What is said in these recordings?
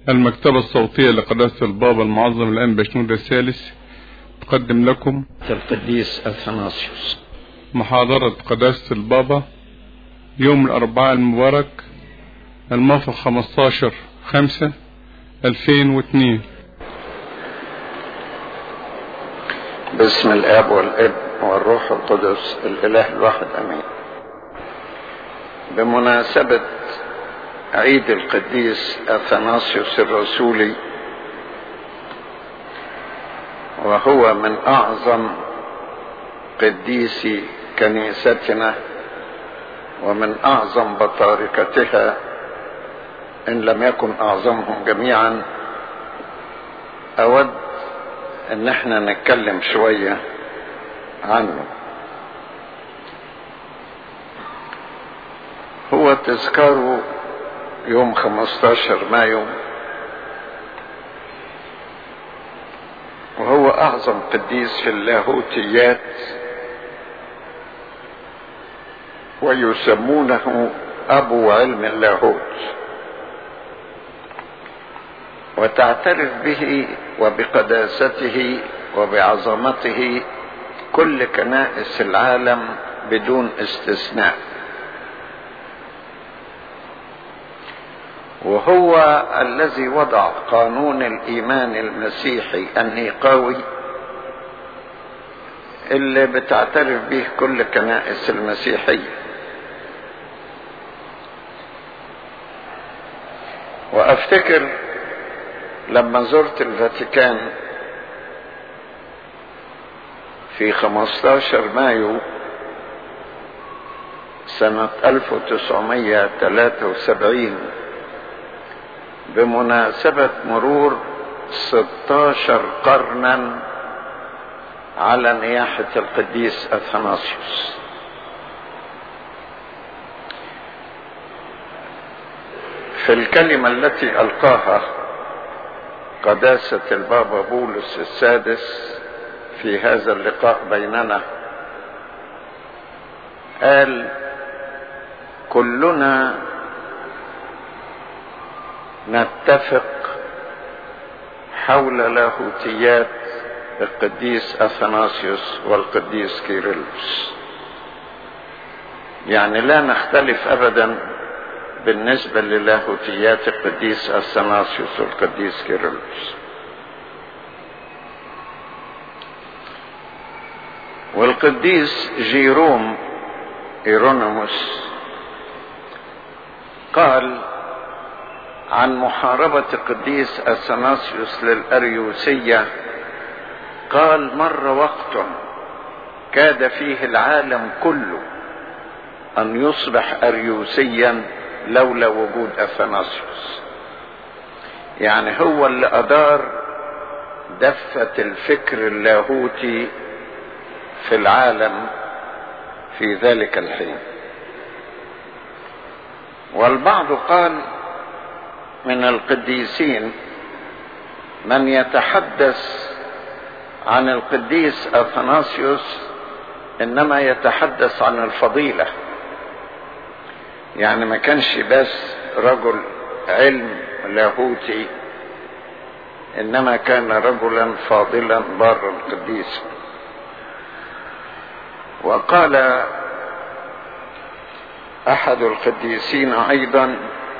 المكتبة الصوتية لقداسة البابا المعظم الآن بشنود الثالث تقدم لكم القديس أثناسيوس محاضرة قداسة البابا يوم الأربعاء المبارك الموافق 15 5 2002 باسم الاب والابن والروح القدس الاله الواحد امين بمناسبة عيد القديس اثناسيوس الرسولي وهو من اعظم قديسي كنيستنا ومن اعظم بطاركتها ان لم يكن اعظمهم جميعا اود ان احنا نتكلم شوية عنه هو تذكاره يوم 15 مايو وهو اعظم قديس في اللاهوتيات ويسمونه ابو علم اللاهوت وتعترف به وبقداسته وبعظمته كل كنائس العالم بدون استثناء وهو الذي وضع قانون الايمان المسيحي النيقاوي اللي بتعترف به كل كنائس المسيحيه وافتكر لما زرت الفاتيكان في 15 مايو سنة 1973 بمناسبة مرور 16 قرنا على نياحة القديس أثناسيوس في الكلمة التي ألقاها قداسة البابا بولس السادس في هذا اللقاء بيننا قال كلنا نتفق حول لاهوتيات القديس اثناسيوس والقديس كيرلس يعني لا نختلف ابدا بالنسبة للاهوتيات القديس اثناسيوس والقديس كيرلس والقديس جيروم ايرونيموس قال عن محاربة القديس اثناسيوس للاريوسية قال مر وقت كاد فيه العالم كله ان يصبح اريوسيا لولا وجود اثناسيوس يعني هو اللي ادار دفة الفكر اللاهوتي في العالم في ذلك الحين والبعض قال من القديسين من يتحدث عن القديس اثناسيوس انما يتحدث عن الفضيله يعني ما كانش بس رجل علم لاهوتي انما كان رجلا فاضلا بارا قديسا وقال احد القديسين ايضا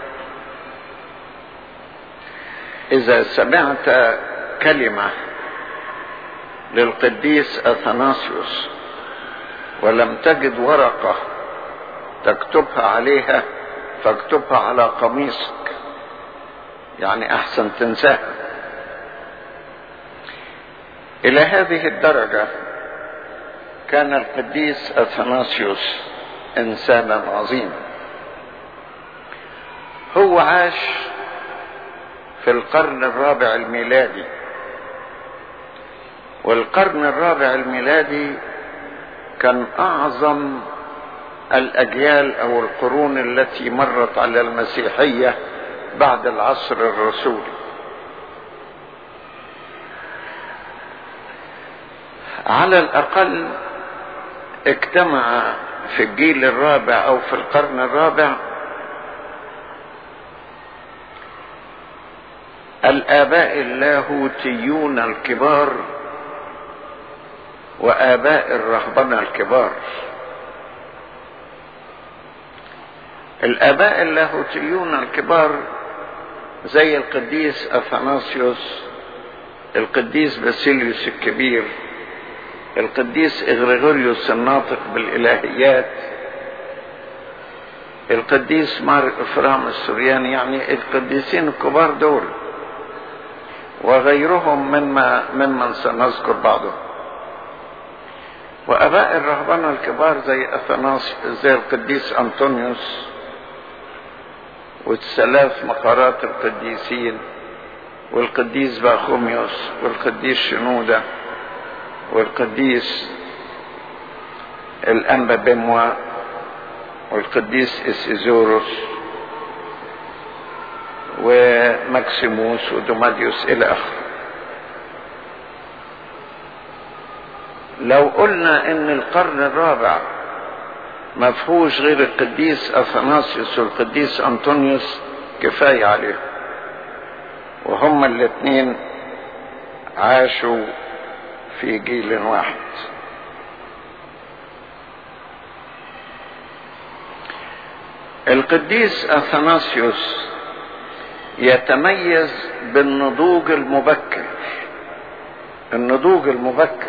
اذا سمعت كلمه للقديس اثناسيوس ولم تجد ورقه تكتبها عليها فاكتبها على قميصك يعني احسن تنساها الى هذه الدرجه كان القديس اثناسيوس انسانا عظيما هو عاش في القرن الرابع الميلادي والقرن الرابع الميلادي كان اعظم الاجيال او القرون التي مرت على المسيحيه بعد العصر الرسولي على الاقل اجتمع في الجيل الرابع او في القرن الرابع الآباء اللاهوتيون الكبار وآباء الرهبنة الكبار الآباء اللاهوتيون الكبار زي القديس أثناسيوس القديس باسيليوس الكبير القديس إغريغوريوس الناطق بالإلهيات القديس مار إفرام السورياني يعني القديسين الكبار دول وغيرهم مما ممن سنذكر بعضهم واباء الرهبنه الكبار زي اثناس زي القديس انطونيوس والثلاث مقارات القديسين والقديس باخوميوس والقديس شنوده والقديس الانبا بموا والقديس اسيزوروس وماكسيموس ودوماديوس الى اخره لو قلنا ان القرن الرابع ما فيهوش غير القديس اثناسيوس والقديس انطونيوس كفايه عليهم وهما الاثنين عاشوا في جيل واحد القديس اثناسيوس يتميز بالنضوج المبكر النضوج المبكر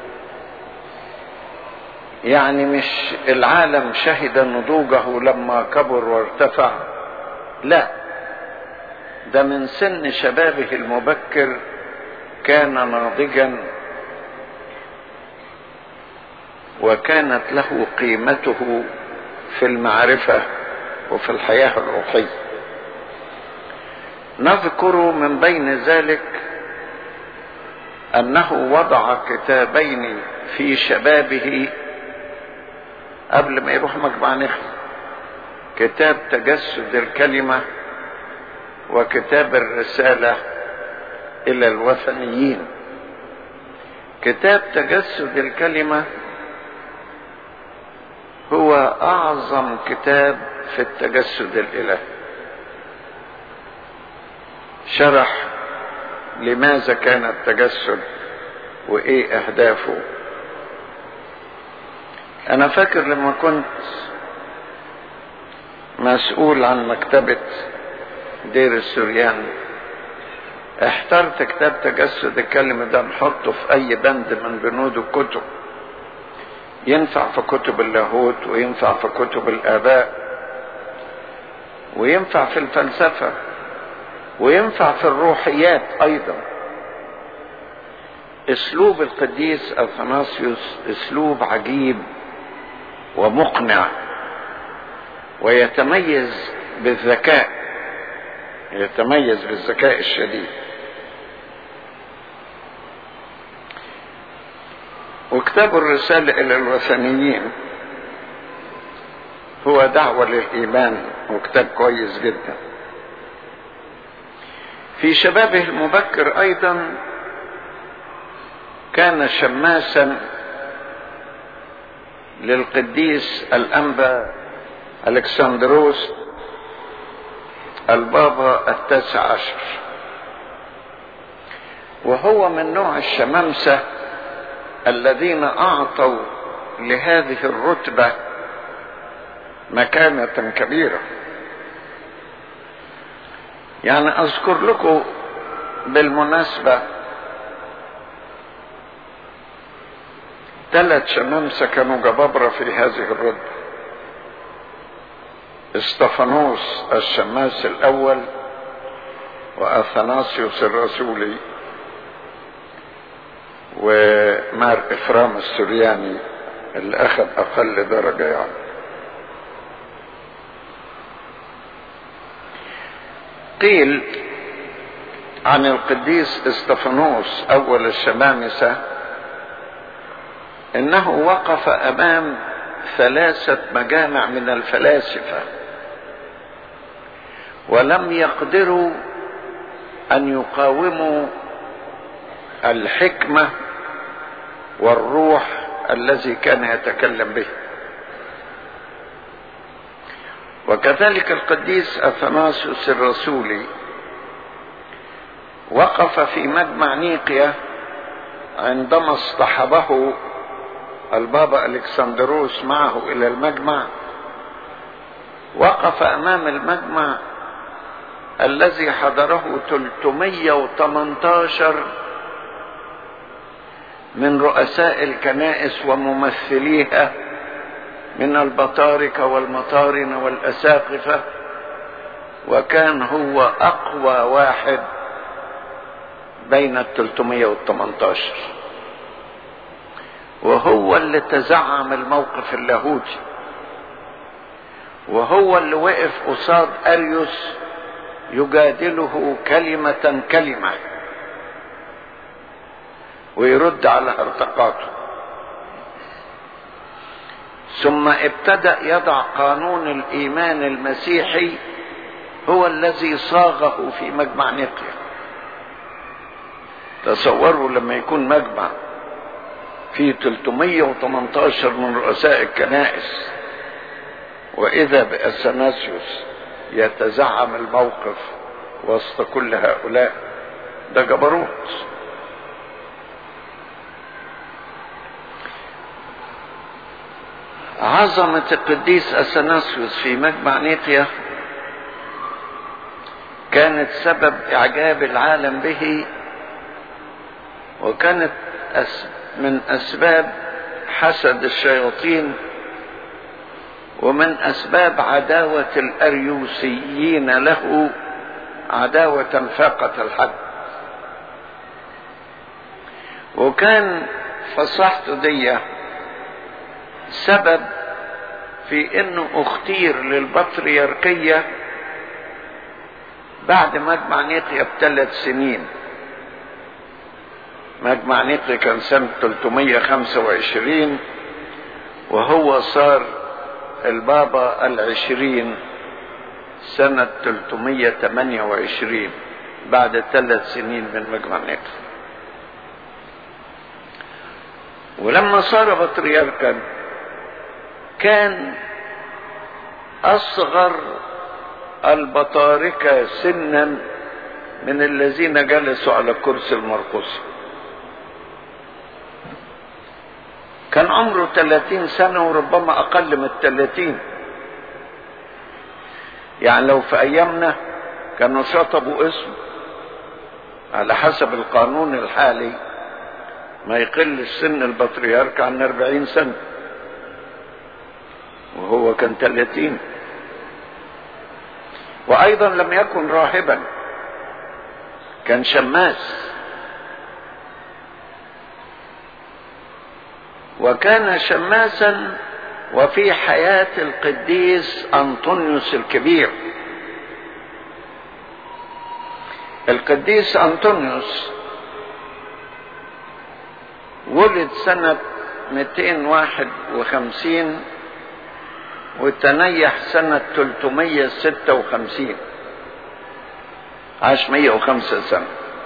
يعني مش العالم شهد نضوجه لما كبر وارتفع لا ده من سن شبابه المبكر كان ناضجا وكانت له قيمته في المعرفه وفي الحياه الروحيه نذكر من بين ذلك انه وضع كتابين في شبابه قبل ما يروح مجمع نخل كتاب تجسد الكلمه وكتاب الرساله الى الوثنيين كتاب تجسد الكلمه هو اعظم كتاب في التجسد الالهي شرح لماذا كان التجسد وايه اهدافه انا فاكر لما كنت مسؤول عن مكتبة دير السوريان احترت كتاب تجسد الكلمة ده نحطه في اي بند من بنود الكتب ينفع في كتب اللاهوت وينفع في كتب الاباء وينفع في الفلسفه وينفع في الروحيات ايضا اسلوب القديس اثناسيوس اسلوب عجيب ومقنع ويتميز بالذكاء يتميز بالذكاء الشديد وكتاب الرسالة إلى الوثنيين هو دعوة للإيمان وكتاب كويس جدا في شبابه المبكر ايضا كان شماسا للقديس الانبا الكسندروس البابا التاسع عشر وهو من نوع الشمامسه الذين اعطوا لهذه الرتبه مكانه كبيره يعني اذكر لكم بالمناسبة ثلاث شمامسة كانوا جبابرة في هذه الرتبة استفانوس الشماس الاول واثناسيوس الرسولي ومار افرام السرياني اللي اخذ اقل درجة يعني قيل عن القديس استفانوس اول الشمامسه انه وقف امام ثلاثه مجامع من الفلاسفه ولم يقدروا ان يقاوموا الحكمه والروح الذي كان يتكلم به وكذلك القديس اثناسيوس الرسولي وقف في مجمع نيقيا عندما اصطحبه البابا الكسندروس معه الى المجمع وقف امام المجمع الذي حضره 318 من رؤساء الكنائس وممثليها من البطاركة والمطارن والأساقفة وكان هو أقوى واحد بين ال 318 وهو اللي تزعم الموقف اللاهوتي وهو اللي وقف قصاد أريوس يجادله كلمة كلمة ويرد على ارتقاته ثم ابتدأ يضع قانون الإيمان المسيحي هو الذي صاغه في مجمع نقيا تصوروا لما يكون مجمع فيه 318 من رؤساء الكنائس وإذا بأثناسيوس يتزعم الموقف وسط كل هؤلاء ده جبروت عظمة القديس أثناسيوس في مجمع نيقيا كانت سبب إعجاب العالم به وكانت من أسباب حسد الشياطين ومن أسباب عداوة الأريوسيين له عداوة فاقت الحد وكان فصاحته دي سبب في انه اختير للبطريركية بعد مجمع نيقيا بثلاث سنين مجمع نيقيا كان سنة 325 وهو صار البابا العشرين سنة 328 بعد ثلاث سنين من مجمع نيقيا ولما صار بطريركا كان اصغر البطاركة سنا من الذين جلسوا على كرسي المرقص كان عمره 30 سنة وربما أقل من 30 يعني لو في أيامنا كانوا شطبوا اسمه على حسب القانون الحالي ما يقل سن البطريرك عن 40 سنة وهو كان 30 وأيضا لم يكن راهبا كان شماس وكان شماسا وفي حياة القديس أنطونيوس الكبير القديس أنطونيوس ولد سنة 251 وتنيح سنة 356 عاش 105 سنة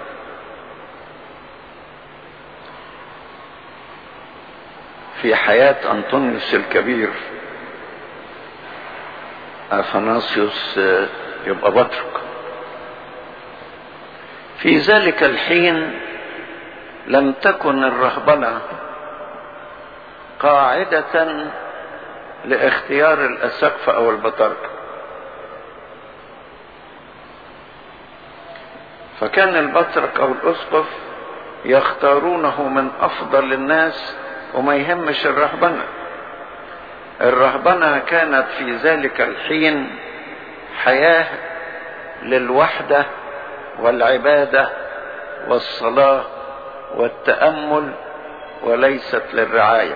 في حياة أنطونيوس الكبير أثناسيوس يبقى بطرك في ذلك الحين لم تكن الرهبنة قاعدة لاختيار الأسقف أو البطاركة فكان البطرك أو الأسقف يختارونه من أفضل الناس وما يهمش الرهبنة الرهبنة كانت في ذلك الحين حياة للوحدة والعبادة والصلاة والتأمل وليست للرعاية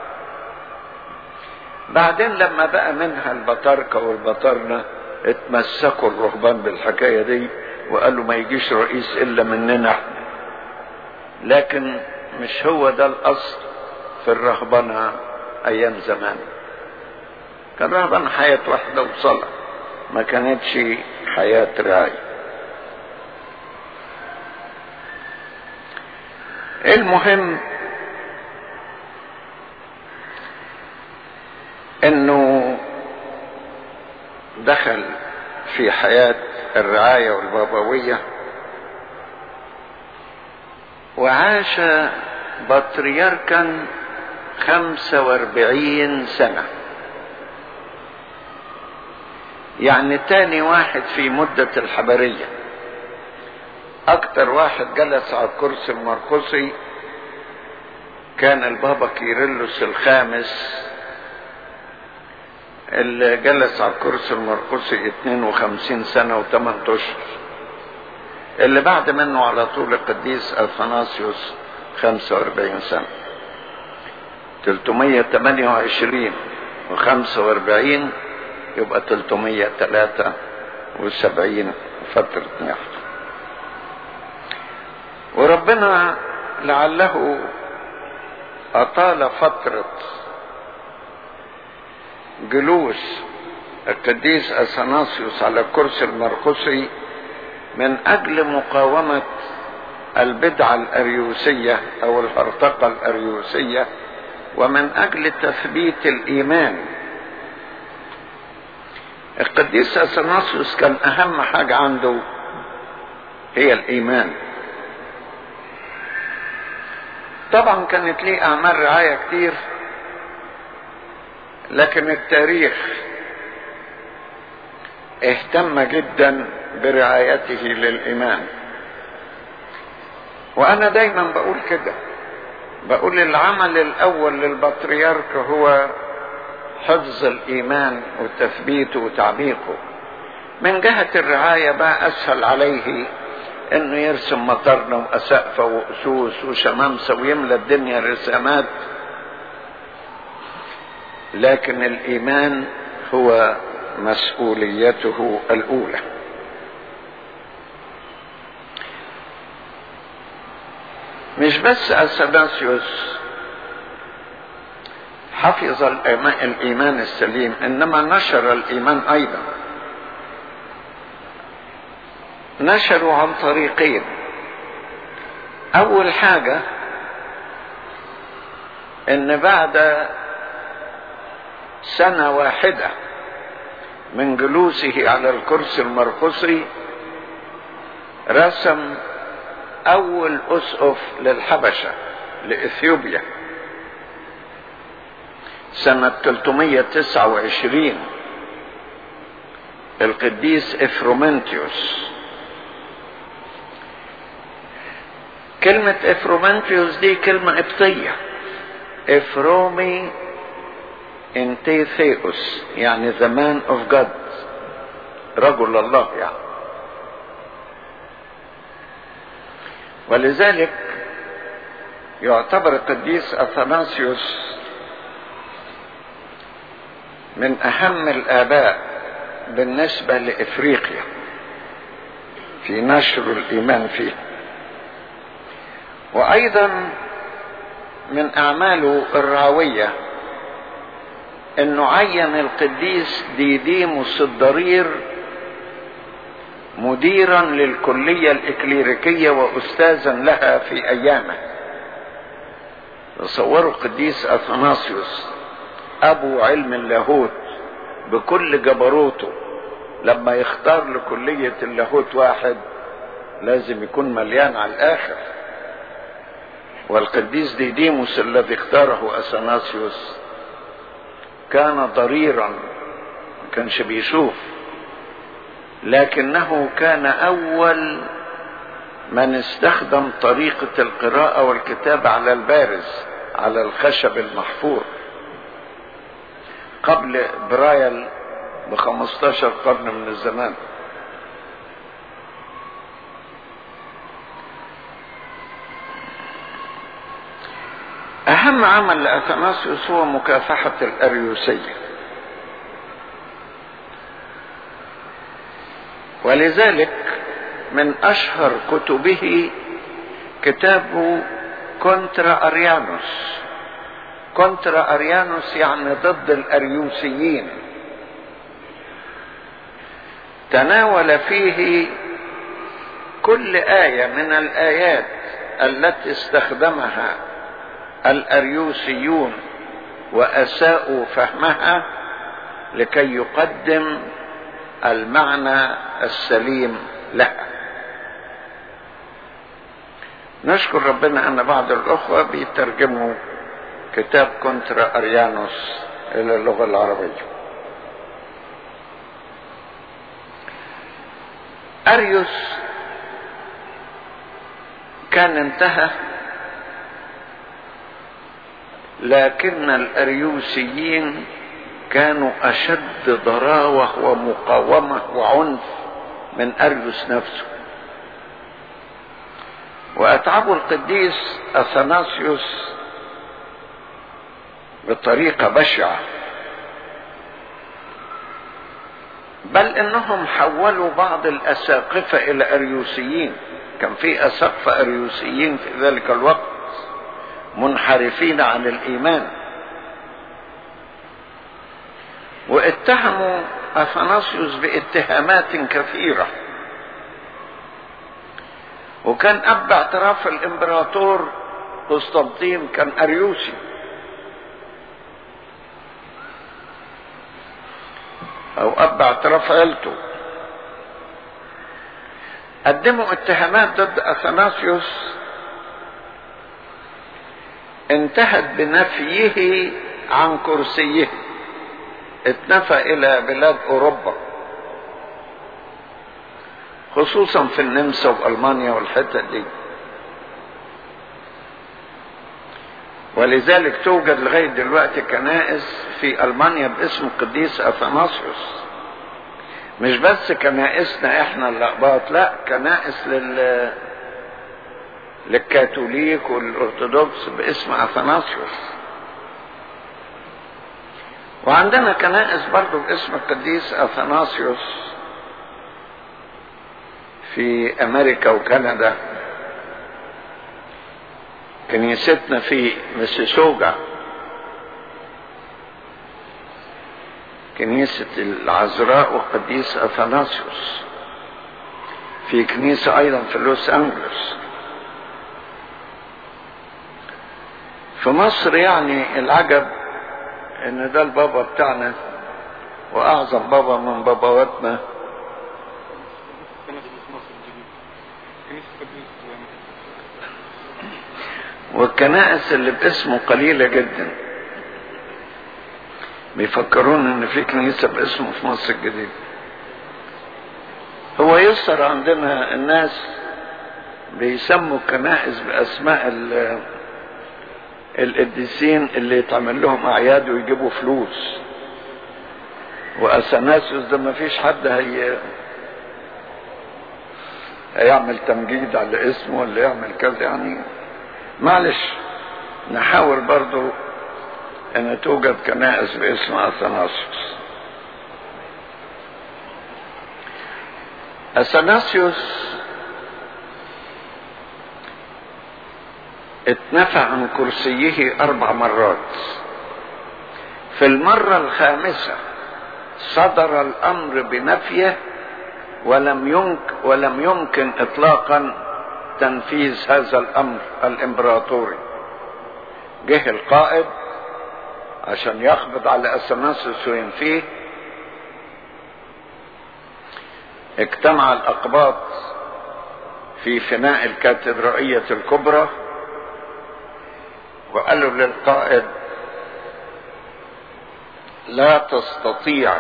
بعدين لما بقى منها البطاركة والبطارنة اتمسكوا الرهبان بالحكاية دي وقالوا ما يجيش رئيس إلا مننا احنا لكن مش هو ده الأصل في الرهبنة أيام زمان كان رهبنة حياة واحدة وصلاة ما كانتش حياة رعاية المهم انه دخل في حياة الرعاية والبابوية وعاش بطريركا خمسة واربعين سنة يعني تاني واحد في مدة الحبرية اكتر واحد جلس على الكرسي المرقسي كان البابا كيرلس الخامس اللي جلس على الكرسي المرقسي 52 سنة و8 اشهر اللي بعد منه على طول القديس اثناسيوس 45 سنة 328 و45 يبقى 373 فترة نحت وربنا لعله أطال فترة جلوس القديس أثناسيوس على الكرسي المرقسي من أجل مقاومة البدعة الأريوسية أو الهرطقة الأريوسية ومن أجل تثبيت الإيمان القديس أثناسيوس كان أهم حاجة عنده هي الإيمان طبعا كانت ليه أعمال رعاية كتير لكن التاريخ اهتم جدا برعايته للإيمان وأنا دايما بقول كده بقول العمل الأول للبطريرك هو حفظ الإيمان وتثبيته وتعميقه من جهة الرعاية بقى أسهل عليه إنه يرسم مطرنا وأسقفة وأسوس وشمامسة ويملى الدنيا رسامات لكن الإيمان هو مسؤوليته الأولى مش بس أثناسيوس حفظ الإيمان السليم إنما نشر الإيمان أيضا نشروا عن طريقين أول حاجة إن بعد سنة واحدة من جلوسه على الكرسي المرقسي رسم أول أسقف للحبشة لإثيوبيا سنة 329 القديس إفرومنتيوس كلمة إفرومنتيوس دي كلمة قبطية إفرومي انتيثيوس يعني the man of God رجل الله يعني ولذلك يعتبر القديس اثناسيوس من اهم الاباء بالنسبه لافريقيا في نشر الايمان فيه وايضا من اعماله الراويه انه عين القديس ديديموس الضرير مديرا للكلية الإكليريكية وأستاذا لها في أيامه تصوروا القديس أثناسيوس أبو علم اللاهوت بكل جبروته لما يختار لكلية اللاهوت واحد لازم يكون مليان على الآخر والقديس ديديموس الذي اختاره أثناسيوس كان ضريرا ما كانش بيشوف لكنه كان اول من استخدم طريقة القراءة والكتابة على البارز على الخشب المحفور قبل برايل بخمستاشر قرن من الزمان اهم عمل لاثناسيوس هو مكافحة الاريوسية ولذلك من اشهر كتبه كتابه كونترا اريانوس كونترا اريانوس يعني ضد الاريوسيين تناول فيه كل ايه من الايات التي استخدمها الاريوسيون واساءوا فهمها لكي يقدم المعنى السليم لها نشكر ربنا ان بعض الاخوة بيترجموا كتاب كونترا اريانوس الى اللغة العربية اريوس كان انتهى لكن الاريوسيين كانوا اشد ضراوه ومقاومه وعنف من اريوس نفسه واتعبوا القديس اثناسيوس بطريقه بشعه بل انهم حولوا بعض الاساقفه الى اريوسيين كان في اساقفه اريوسيين في ذلك الوقت منحرفين عن الايمان واتهموا اثناسيوس باتهامات كثيره وكان اب اعتراف الامبراطور قسطنطين كان اريوسي او اب اعتراف عيلته قدموا اتهامات ضد اثناسيوس انتهت بنفيه عن كرسيه اتنفى الى بلاد اوروبا خصوصا في النمسا والمانيا والحتت دي ولذلك توجد لغايه دلوقتي كنائس في المانيا باسم القديس اثناسيوس مش بس كنائسنا احنا الاقباط لا كنائس لل للكاثوليك والارثوذكس باسم اثناسيوس وعندنا كنائس برضو باسم القديس اثناسيوس في امريكا وكندا كنيستنا في مسيسوجا كنيسة العذراء والقديس أثناسيوس في كنيسة أيضا في لوس أنجلوس في مصر يعني العجب ان ده البابا بتاعنا واعظم بابا من باباواتنا والكنائس اللي باسمه قليلة جدا بيفكرون ان في كنيسة باسمه في مصر الجديدة هو يسر عندنا الناس بيسموا الكنائس باسماء القديسين اللي يتعمل لهم اعياد ويجيبوا فلوس واثناسيوس ده ما فيش حد هي هيعمل تمجيد على اسمه ولا يعمل كذا يعني معلش نحاول برضو ان توجد كنائس باسم اثناسيوس اثناسيوس اتنفى عن كرسيه اربع مرات في المرة الخامسة صدر الامر بنفيه ولم يمكن ولم يمكن اطلاقا تنفيذ هذا الامر الامبراطوري جه القائد عشان يقبض على اثناسيوس وينفيه اجتمع الاقباط في فناء الكاتدرائية الكبرى وقالوا للقائد لا تستطيع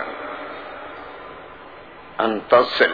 ان تصل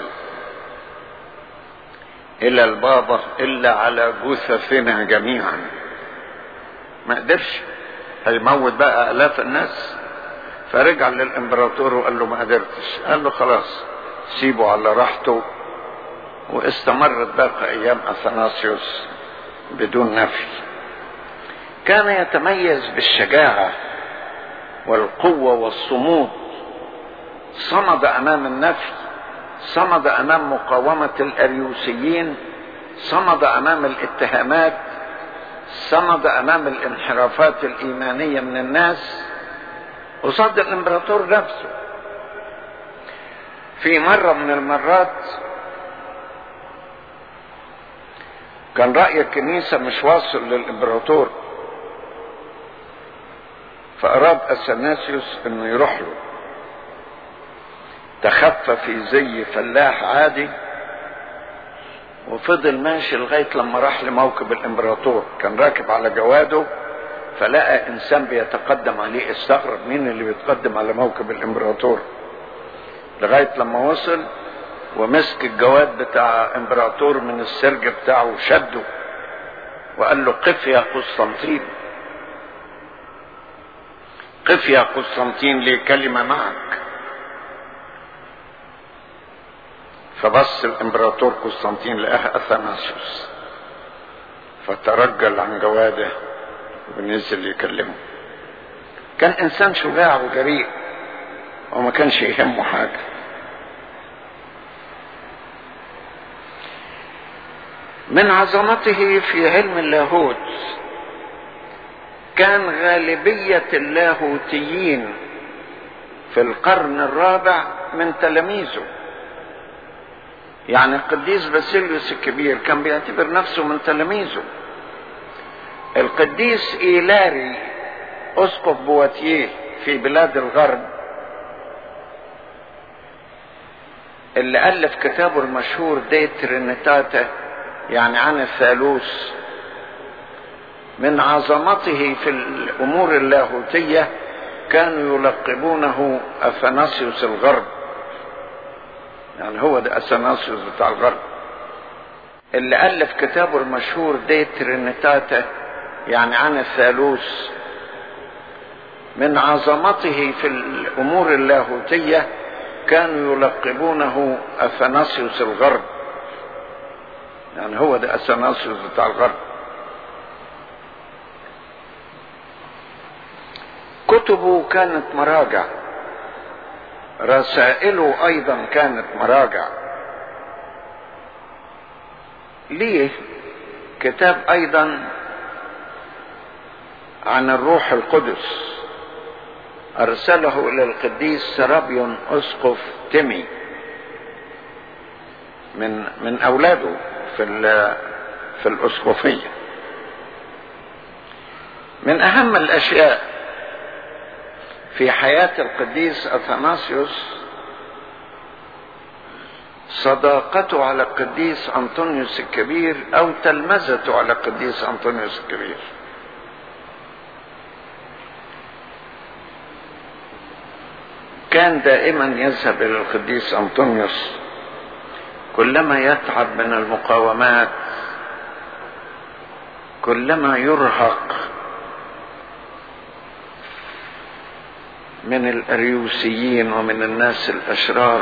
الى البابا الا على جثثنا جميعا ما قدرش هيموت بقى الاف الناس فرجع للامبراطور وقال له ما قدرتش قال له خلاص سيبه على راحته واستمرت باقي ايام اثناسيوس بدون نفي كان يتميز بالشجاعه والقوه والصمود صمد امام النفي صمد امام مقاومه الاريوسيين صمد امام الاتهامات صمد امام الانحرافات الايمانيه من الناس وصد الامبراطور نفسه في مره من المرات كان راي الكنيسه مش واصل للامبراطور فاراد اثناسيوس انه يروح له تخفى في زي فلاح عادي وفضل ماشي لغاية لما راح لموكب الامبراطور كان راكب على جواده فلقى انسان بيتقدم عليه استغرب مين اللي بيتقدم على موكب الامبراطور لغاية لما وصل ومسك الجواد بتاع امبراطور من السرج بتاعه وشده وقال له قف يا قسطنطين قف يا قسطنطين لي كلمة معك فبص الامبراطور قسطنطين لقاها اثناسيوس فترجل عن جواده ونزل يكلمه كان انسان شجاع وجريء وما كانش يهمه حاجه من عظمته في علم اللاهوت كان غالبية اللاهوتيين في القرن الرابع من تلاميذه يعني القديس باسيليوس الكبير كان بيعتبر نفسه من تلاميذه القديس إيلاري أسقف بواتيه في بلاد الغرب اللي ألف كتابه المشهور دي ترينيتاتا يعني عن الثالوث من عظمته في الأمور اللاهوتية كانوا يلقبونه أثناسيوس الغرب يعني هو ده أثناسيوس بتاع الغرب اللي ألف كتابه المشهور دي ترينيتاتا يعني عن الثالوث من عظمته في الأمور اللاهوتية كانوا يلقبونه أثناسيوس الغرب يعني هو ده أثناسيوس بتاع الغرب كتبه كانت مراجع رسائله أيضا كانت مراجع ليه كتاب أيضا عن الروح القدس أرسله إلى القديس سرابيون أسقف تيمي من من أولاده في في الأسقفية من أهم الأشياء في حياة القديس أثناسيوس صداقته على القديس أنطونيوس الكبير أو تلمذته على القديس أنطونيوس الكبير كان دائما يذهب إلى القديس أنطونيوس كلما يتعب من المقاومات كلما يرهق من الاريوسيين ومن الناس الاشرار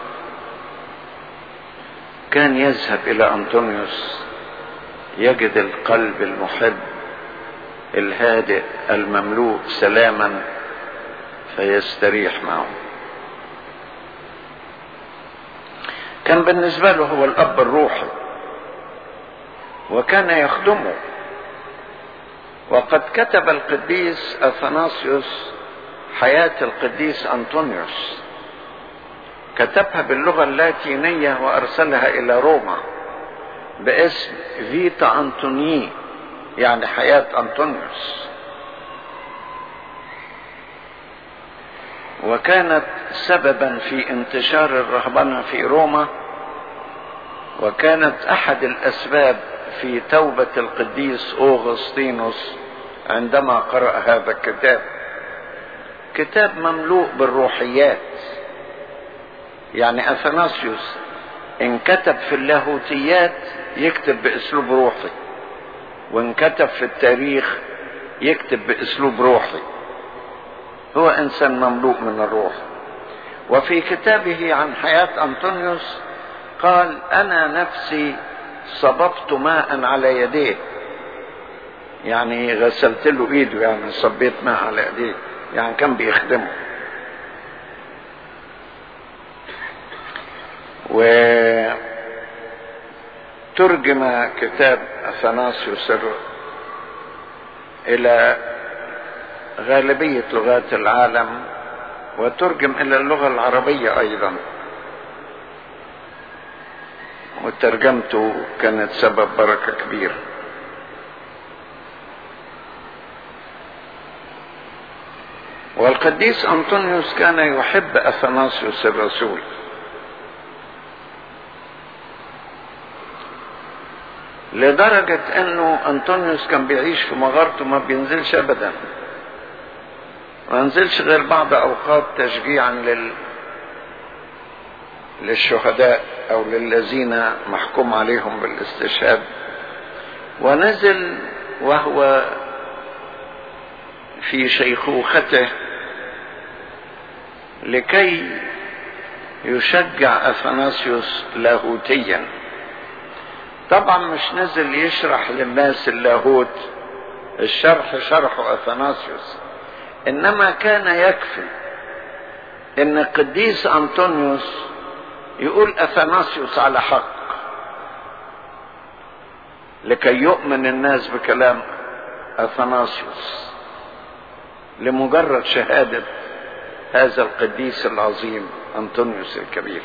كان يذهب الى انطونيوس يجد القلب المحب الهادئ المملوء سلاما فيستريح معه كان بالنسبه له هو الاب الروحي وكان يخدمه وقد كتب القديس اثناسيوس حياة القديس أنطونيوس كتبها باللغة اللاتينية وأرسلها إلى روما باسم فيتا أنطوني يعني حياة أنطونيوس وكانت سببا في انتشار الرهبنة في روما وكانت أحد الأسباب في توبة القديس أوغسطينوس عندما قرأ هذا الكتاب كتاب مملوء بالروحيات يعني اثناسيوس ان كتب في اللاهوتيات يكتب باسلوب روحي وان كتب في التاريخ يكتب باسلوب روحي هو انسان مملوء من الروح وفي كتابه عن حياه انطونيوس قال انا نفسي صببت ماء على يديه يعني غسلت له ايده يعني صبيت ماء على ايديه يعني كان بيخدمه وترجم كتاب اثناسيوس الى غالبية لغات العالم وترجم الى اللغة العربية ايضا وترجمته كانت سبب بركة كبيره والقديس أنطونيوس كان يحب أثناسيوس الرسول لدرجة انه انطونيوس كان بيعيش في مغارته ما بينزلش ابدا ما ينزلش غير بعض اوقات تشجيعا لل للشهداء او للذين محكوم عليهم بالاستشهاد ونزل وهو في شيخوخته لكي يشجع اثناسيوس لاهوتيا طبعا مش نزل يشرح للناس اللاهوت الشرح شرحه اثناسيوس انما كان يكفي ان القديس انطونيوس يقول اثناسيوس على حق لكي يؤمن الناس بكلام اثناسيوس لمجرد شهاده هذا القديس العظيم انطونيوس الكبير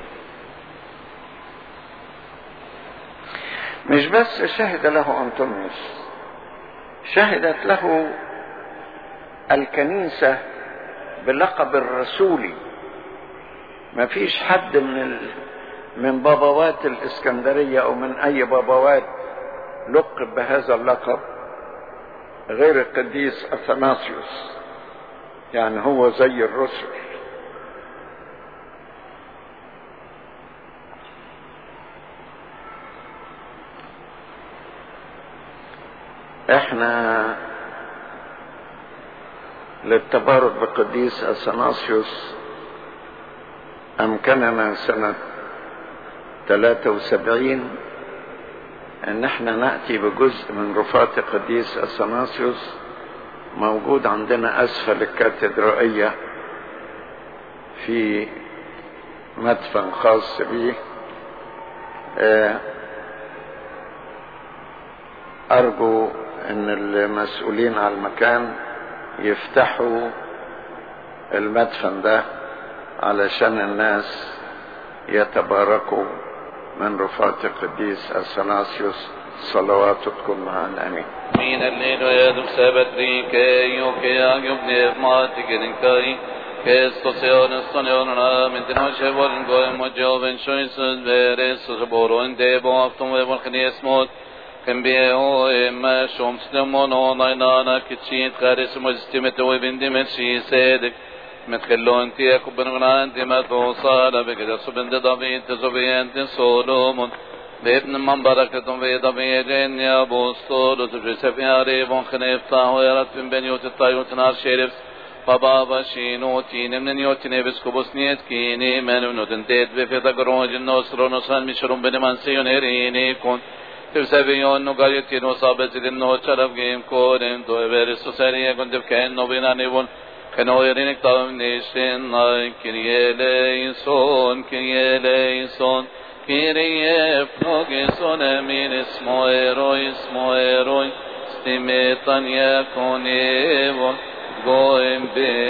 مش بس شهد له انطونيوس شهدت له الكنيسة بلقب الرسولي ما فيش حد من ال... من بابوات الاسكندرية او من اي بابوات لقب بهذا اللقب غير القديس اثناسيوس يعني هو زي الرسل احنا للتبارك بقديس اثناسيوس امكننا سنة 73 ان احنا نأتي بجزء من رفات قديس اثناسيوس موجود عندنا اسفل الكاتدرائية في مدفن خاص به ارجو ان المسؤولين على المكان يفتحوا المدفن ده علشان الناس يتباركوا من رفات القديس اثناسيوس صلواته تكون معنا امين من الليل ويدب سبت ريكي يوكي اجيب نفماتي كدنكاي Questo sia nestoniona mentino shevol goy mojoven shoisus veres boro inde bo afton ve vol khnies mot kan be o ma shom slemono nainana kitchin kharis mujtimet ve bindimet shi sedek متخلو انت يكبر من انت ما توصل بكده سبند دافيد تزوبينت سولومون بابن من بركة في دافيد يا بوستول وتجسف يا ريبون خنيفتا ويرت من بنيوت الطيوت نار شيرف بابا بشينو تين من نيوتين بسكوبوس نيت كيني من نوتن تيت بفي تقروج النصر نصران مشرون بنمان سيون هريني كون ترسبيون نقايتين وصابت النو شرف جيم كورن تو بيرسو سريه كنت بكين نوبينا نيبون Kenoyerin tavn neşin ay kiriye leyson kiriye leyson kiriye flogeson emin ismo eroi ismo eroi stimetan yakonevo goem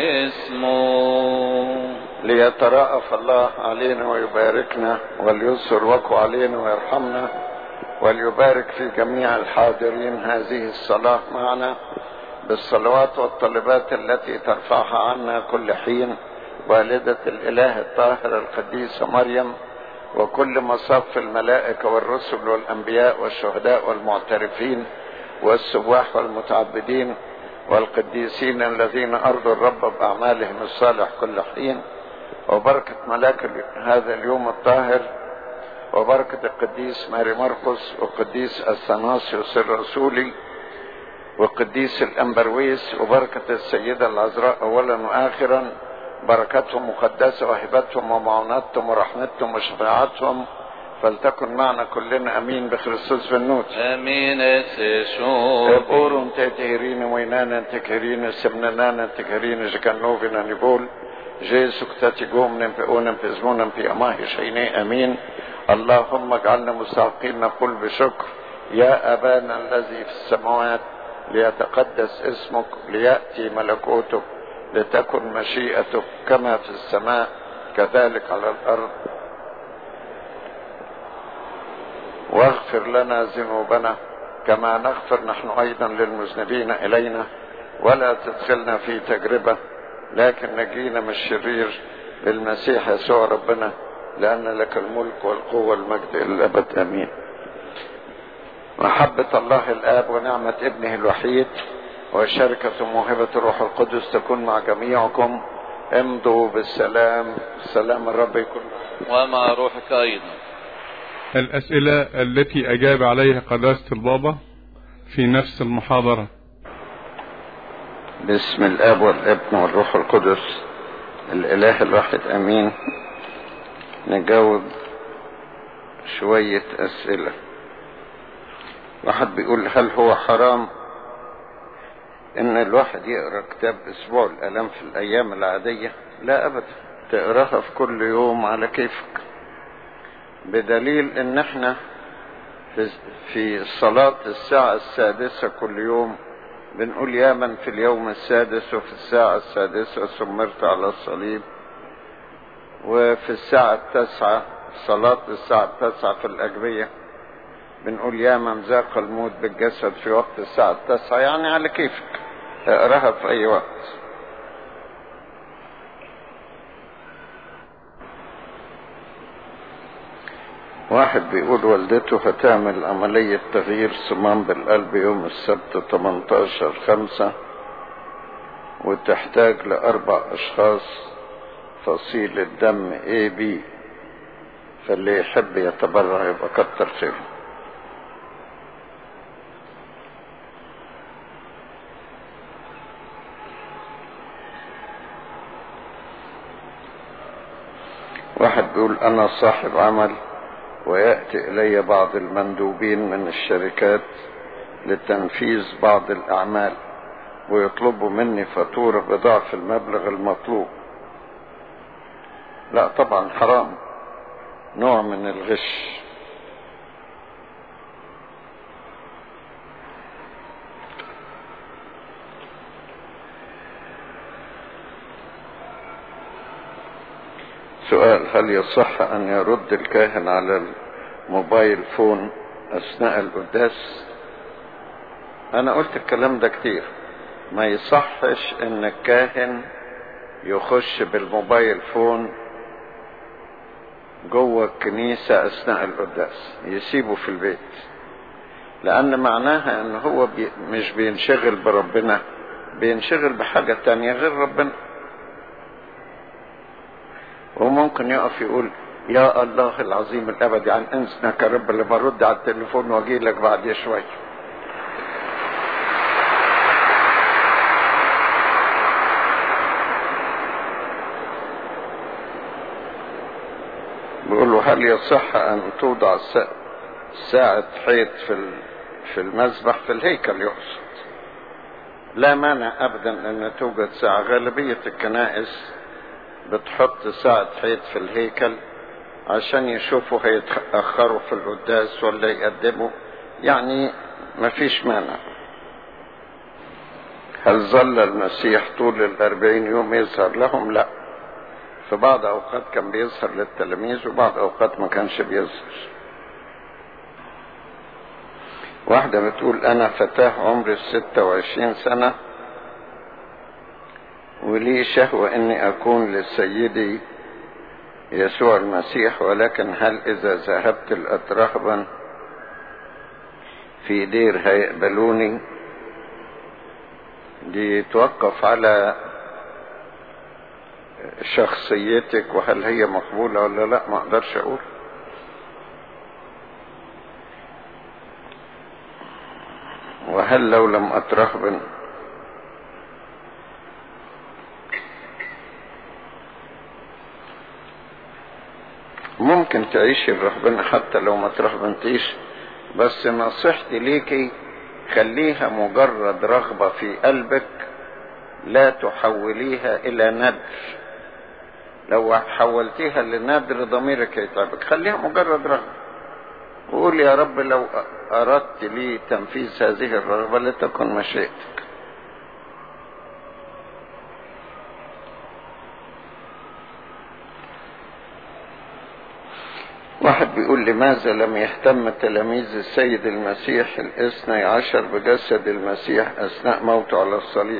besmo ليترأف الله علينا ويباركنا وليسر وقه علينا ويرحمنا وليبارك في جميع الحاضرين هذه الصلاة معنا بالصلوات والطلبات التي ترفعها عنا كل حين والدة الإله الطاهر القديسة مريم وكل مصاف الملائكة والرسل والأنبياء والشهداء والمعترفين والسواح والمتعبدين والقديسين الذين أرضوا الرب بأعمالهم الصالح كل حين وبركة ملاك هذا اليوم الطاهر وبركة القديس ماري مرقس والقديس الثناسيوس الرسولي والقديس الأنبرويس وبركة السيدة العذراء أولا وآخرا بركتهم مقدسة وهبتهم ومعونتهم ورحمتهم وشفاعتهم فلتكن معنا كلنا أمين بخريستوس بالنوت امين اسشو يقولون تتهرين وينانا تكهرين سمنانا تكهرين جكنوفنا نبول جيسو كتاتيقوم نمبئون نمبزمون نمبي أماهي شيني أمين اللهم اجعلنا مستحقين نقول بشكر يا أبانا الذي في السماوات ليتقدس اسمك ليأتي ملكوتك لتكن مشيئتك كما في السماء كذلك على الأرض واغفر لنا ذنوبنا كما نغفر نحن أيضا للمذنبين إلينا ولا تدخلنا في تجربة لكن نجينا من الشرير بالمسيح يسوع ربنا لأن لك الملك والقوة والمجد إلى الأبد آمين محبة الله الآب ونعمة ابنه الوحيد وشركة موهبة الروح القدس تكون مع جميعكم امضوا بالسلام سلام الرب يكون ومع روحك أيضا الأسئلة التي أجاب عليها قداسة البابا في نفس المحاضرة باسم الاب والابن والروح القدس الاله الواحد امين نجاوب شوية اسئلة واحد بيقول هل هو حرام ان الواحد يقرا كتاب اسبوع الالام في الايام العادية لا ابدا تقراها في كل يوم على كيفك بدليل ان احنا في- في صلاة الساعة السادسة كل يوم بنقول يا من في اليوم السادس وفي الساعة السادسة سمرت على الصليب وفي الساعة التاسعة صلاة الساعة التاسعة في الأجبية بنقول يا من ذاق الموت بالجسد في وقت الساعة التاسعة يعني على كيفك اقراها في أي وقت واحد بيقول والدته هتعمل عملية تغيير صمام بالقلب يوم السبت 18 خمسة وتحتاج لأربع أشخاص فصيل الدم A B فاللي يحب يتبرع يبقى كتر خيره واحد بيقول أنا صاحب عمل ويأتي إلي بعض المندوبين من الشركات لتنفيذ بعض الأعمال ويطلبوا مني فاتورة بضعف المبلغ المطلوب لا طبعا حرام نوع من الغش سؤال هل يصح أن يرد الكاهن على الموبايل فون أثناء القداس أنا قلت الكلام ده كتير ما يصحش أن الكاهن يخش بالموبايل فون جوه الكنيسة أثناء القداس يسيبه في البيت لأن معناها أن هو بي مش بينشغل بربنا بينشغل بحاجة تانية غير ربنا وممكن يقف يقول يا الله العظيم الابدي عن انسنك يا رب اللي برد على التليفون واجي لك بعد شويه بيقول له هل يصح ان توضع سا- ساعة حيط في ال- في المذبح في الهيكل يقصد لا مانع ابدا ان توجد ساعة غالبية الكنائس بتحط ساعة حيط في الهيكل عشان يشوفوا هيتأخروا في القداس ولا يقدموا يعني مفيش مانع هل ظل المسيح طول الأربعين يوم يظهر لهم لا في بعض أوقات كان بيظهر للتلاميذ وبعض أوقات ما كانش بيظهر واحدة بتقول أنا فتاة عمري الستة وعشرين سنة ولي شهوة اني اكون لسيدي يسوع المسيح ولكن هل اذا ذهبت الاترهبا في دير هيقبلوني دي توقف على شخصيتك وهل هي مقبولة ولا لا ما اقدرش اقول وهل لو لم اترهبن ممكن تعيشي برهبنة حتى لو ما ترهبنتيش بس نصيحتي ليكي خليها مجرد رغبة في قلبك لا تحوليها إلى ندر لو حولتيها لندر ضميرك يتعبك خليها مجرد رغبة وقول يا رب لو أردت لي تنفيذ هذه الرغبة لتكن مشيئتك واحد بيقول لماذا لم يهتم تلاميذ السيد المسيح الاثني عشر بجسد المسيح أثناء موته على الصليب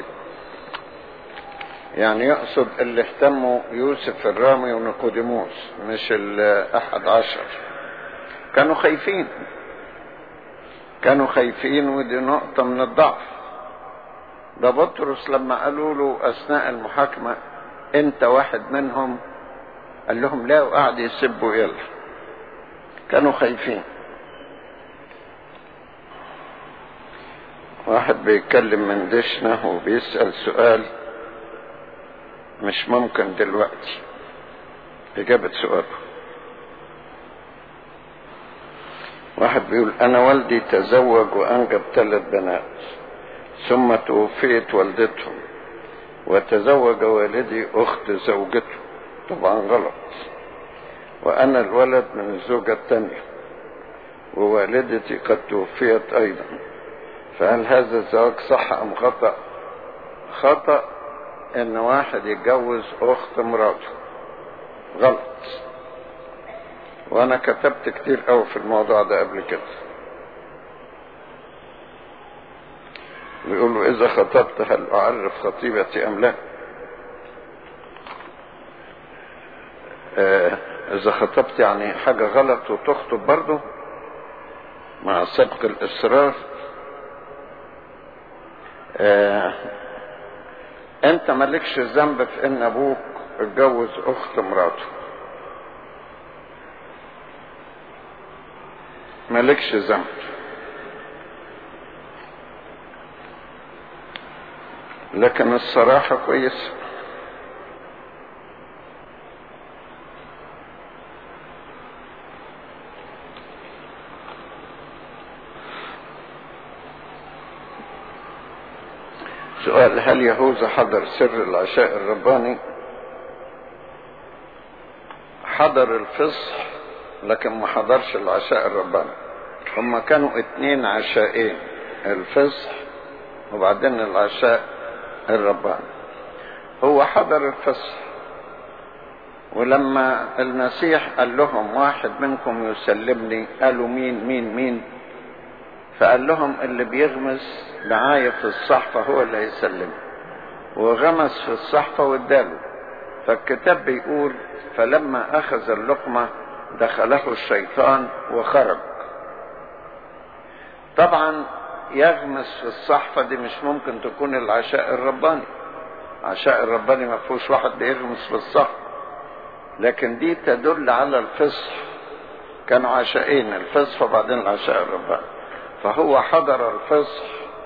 يعني يقصد اللي اهتموا يوسف الرامي ونيقوديموس مش الأحد عشر كانوا خايفين كانوا خايفين ودي نقطة من الضعف ده بطرس لما قالوا له أثناء المحاكمة أنت واحد منهم قال لهم لا وقعد يسبوا يلا كانوا خايفين واحد بيتكلم من دشنا وبيسأل سؤال مش ممكن دلوقتي إجابة سؤاله واحد بيقول أنا والدي تزوج وأنجب ثلاث بنات ثم توفيت والدتهم وتزوج والدي أخت زوجته طبعا غلط وأنا الولد من الزوجة الثانية ووالدتي قد توفيت أيضا فهل هذا الزواج صح أم خطأ خطأ إن واحد يتجوز أخت مراته غلط وأنا كتبت كتير أوي في الموضوع ده قبل كده بيقولوا إذا خطبت هل أعرف خطيبتي أم لا آه إذا خطبت يعني حاجة غلط وتخطب برضه مع سبق الإصرار آه أنت مالكش ذنب في إن أبوك اتجوز أخت مراته مالكش ذنب لكن الصراحة كويسة سؤال هل يهوذا حضر سر العشاء الرباني حضر الفصح لكن ما حضرش العشاء الرباني هما كانوا اتنين عشاءين الفصح وبعدين العشاء الرباني هو حضر الفصح ولما المسيح قال لهم واحد منكم يسلمني قالوا مين مين مين فقال لهم اللي بيغمس معايا في الصحفة هو اللي هيسلمه وغمس في الصحفة واداله فالكتاب بيقول فلما أخذ اللقمة دخله الشيطان وخرج طبعا يغمس في الصحفة دي مش ممكن تكون العشاء الرباني عشاء الرباني ما فيهوش واحد بيغمس في الصحفة لكن دي تدل على الفصح كانوا عشاءين الفصح وبعدين العشاء الرباني فهو حضر الفصح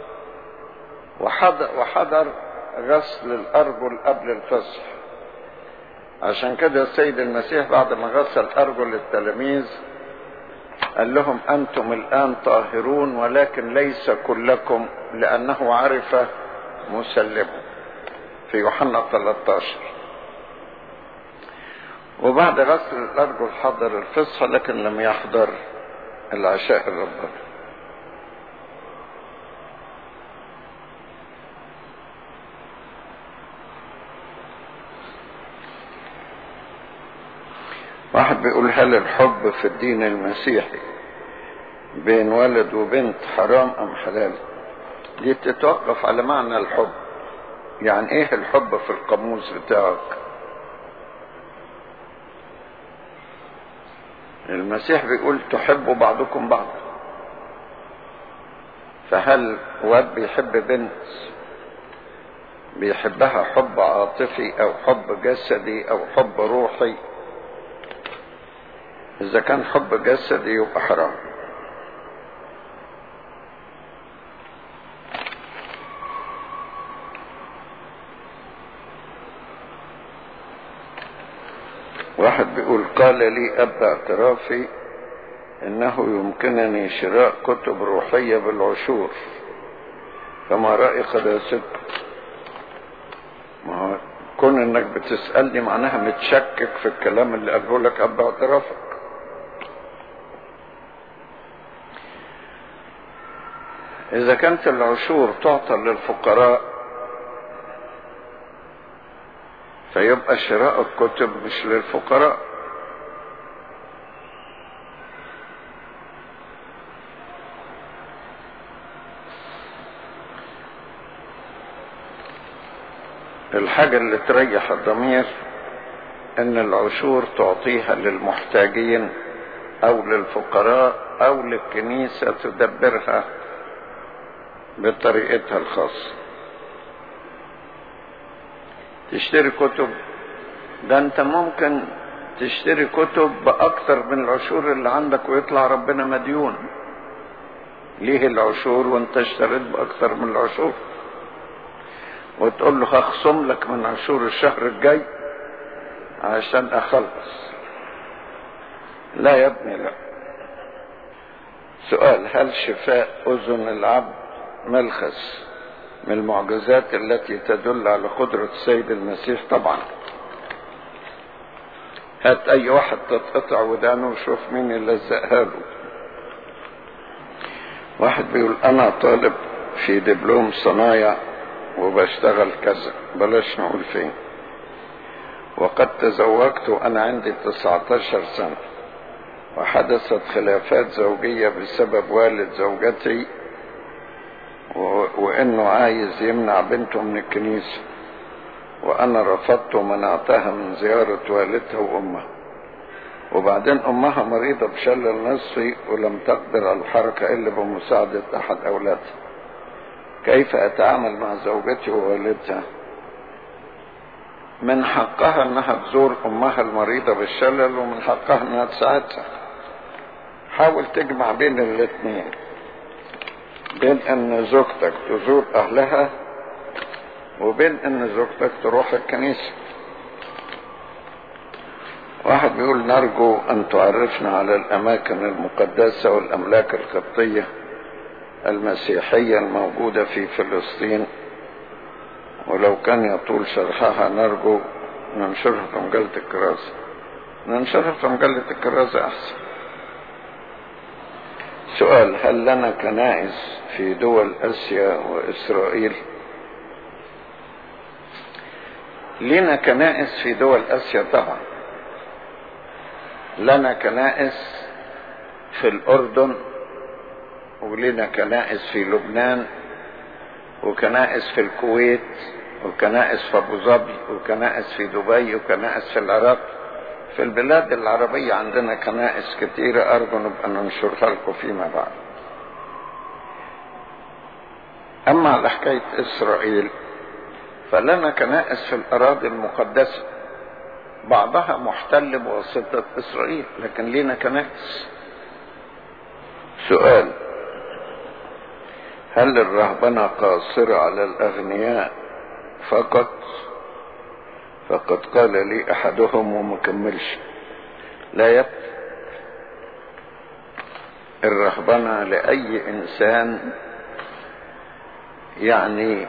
وحضر, وحضر غسل الأرجل قبل الفصح عشان كده السيد المسيح بعد ما غسل أرجل التلاميذ قال لهم أنتم الآن طاهرون ولكن ليس كلكم لأنه عرف مسلمه في يوحنا 13 وبعد غسل الأرجل حضر الفصح لكن لم يحضر العشاء الرباني واحد بيقول هل الحب في الدين المسيحي بين ولد وبنت حرام ام حلال دي تتوقف على معنى الحب يعني ايه الحب في القاموس بتاعك المسيح بيقول تحبوا بعضكم بعضا فهل واد بيحب بنت بيحبها حب عاطفي او حب جسدي او حب روحي إذا كان حب جسدي يبقى حرام واحد بيقول قال لي أب اعترافي إنه يمكنني شراء كتب روحية بالعشور فما رأي قداستكم ما هو كون انك بتسألني معناها متشكك في الكلام اللي قاله لك أب اعترافك إذا كانت العشور تعطى للفقراء فيبقى شراء الكتب مش للفقراء الحاجة اللي تريح الضمير ان العشور تعطيها للمحتاجين او للفقراء او للكنيسة تدبرها بطريقتها الخاصة تشتري كتب ده انت ممكن تشتري كتب باكتر من العشور اللي عندك ويطلع ربنا مديون ليه العشور وانت اشتريت باكتر من العشور وتقول له هخصم لك من عشور الشهر الجاي عشان اخلص لا يا ابني لا سؤال هل شفاء اذن العبد ملخص من المعجزات التي تدل على قدرة السيد المسيح طبعا هات اي واحد تتقطع ودانه وشوف مين اللي لزقها له واحد بيقول انا طالب في دبلوم صنايع وبشتغل كذا بلاش نقول فين وقد تزوجت وانا عندي 19 سنة وحدثت خلافات زوجية بسبب والد زوجتي و... وانه عايز يمنع بنته من الكنيسة وانا رفضت ومنعتها من زيارة والدها وامها وبعدين امها مريضة بشلل نصفي ولم تقدر على الحركة الا بمساعدة احد اولادها كيف اتعامل مع زوجتي ووالدتها من حقها انها تزور امها المريضة بالشلل ومن حقها انها تساعدها حاول تجمع بين الاثنين بين ان زوجتك تزور اهلها وبين ان زوجتك تروح الكنيسة واحد بيقول نرجو ان تعرفنا على الاماكن المقدسة والاملاك القبطية المسيحية الموجودة في فلسطين ولو كان يطول شرحها نرجو ننشرها في مجلة الكراسة ننشرها في مجلة الكراسة أحسن سؤال هل لنا كنائس في دول آسيا وإسرائيل لنا كنائس في دول آسيا طبعا لنا كنائس في الأردن ولنا كنائس في لبنان وكنائس في الكويت وكنائس في ابو ظبي وكنائس في دبي وكنائس في العراق في البلاد العربية عندنا كنائس كتيرة أرجو نبقى ننشرها لكم فيما بعد أما على حكاية إسرائيل فلنا كنائس في الأراضي المقدسة بعضها محتل بواسطة إسرائيل لكن لنا كنائس سؤال هل الرهبنة قاصرة على الأغنياء فقط فقد قال لي أحدهم ومكملش لا يبقى الرهبنة لأي إنسان يعني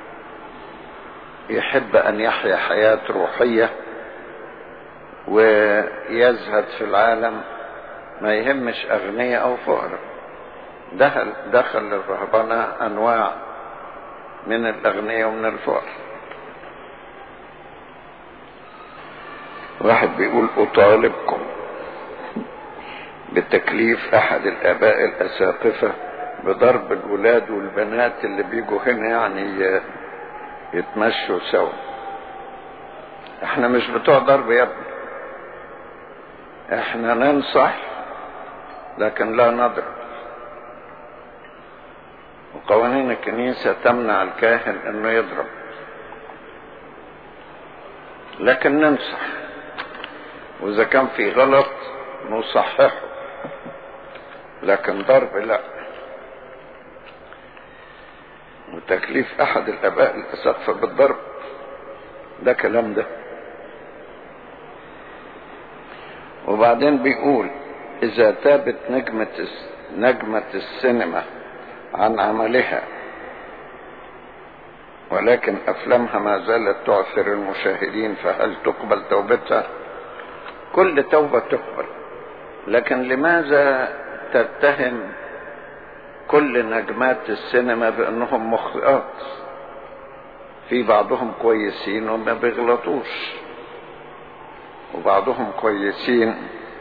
يحب أن يحيا حياة روحية ويزهد في العالم ما يهمش أغنياء أو فقراء دخل دخل الرهبنة أنواع من الأغنياء ومن الفقر واحد بيقول أطالبكم بتكليف أحد الآباء الأساقفة بضرب الولاد والبنات اللي بيجوا هنا يعني يتمشوا سوا احنا مش بتوع ضرب يا ابني احنا ننصح لكن لا نضرب وقوانين الكنيسة تمنع الكاهن انه يضرب لكن ننصح واذا كان في غلط نصححه لكن ضرب لا وتكليف احد الاباء الاسقفة بالضرب ده كلام ده وبعدين بيقول اذا تابت نجمة نجمة السينما عن عملها ولكن افلامها ما زالت تعثر المشاهدين فهل تقبل توبتها كل توبة تقبل لكن لماذا تتهم كل نجمات السينما بانهم مخطئات في بعضهم كويسين وما بيغلطوش وبعضهم كويسين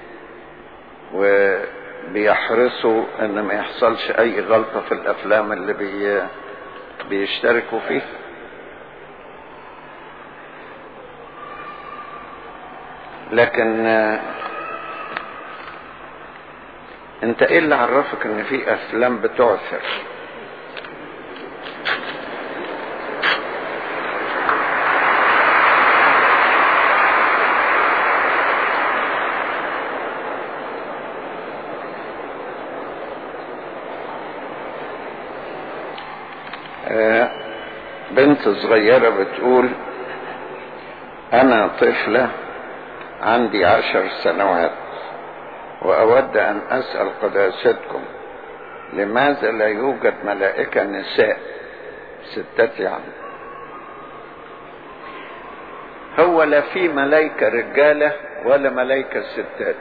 وبيحرصوا ان ما يحصلش اي غلطة في الافلام اللي بي بيشتركوا فيها لكن انت ايه اللي عرفك ان في افلام بتعثر آه، بنت صغيرة بتقول أنا طفلة عندي عشر سنوات وأود أن أسأل قداستكم لماذا لا يوجد ملائكة نساء ستات يعني هو لا في ملائكة رجالة ولا ملائكة ستات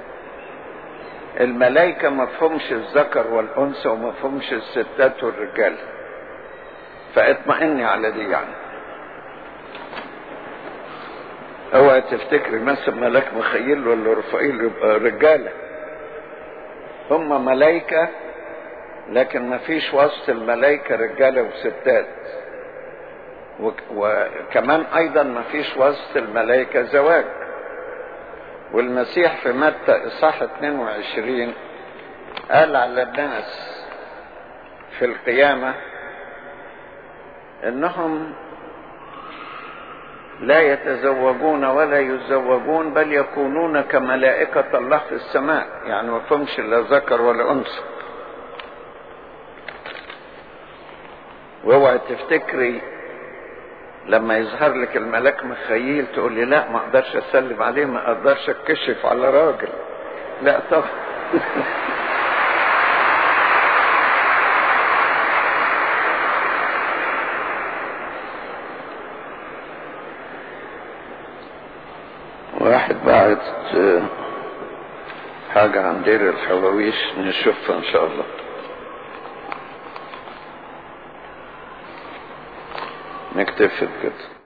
الملائكة مفهومش الذكر والأنثى ومفهومش الستات والرجال فاطمئني على دي يعني اوعى تفتكري مثلا ملاك مخيل ولا رفائيل يبقى رجاله هم ملائكه لكن ما فيش وسط الملائكه رجاله وستات وكمان ايضا ما فيش وسط الملائكه زواج والمسيح في متى اصحاح 22 قال على الناس في القيامه انهم لا يتزوجون ولا يزوجون بل يكونون كملائكة الله في السماء يعني ما فهمش لا ذكر ولا أنثى واوعي تفتكري لما يظهر لك الملاك مخيل تقول لي لا ما اقدرش اسلم عليه ما اقدرش اتكشف على راجل لا طبعا واحد بعت حاجة عن دير الحواويش نشوفها ان شاء الله نكتفي بكده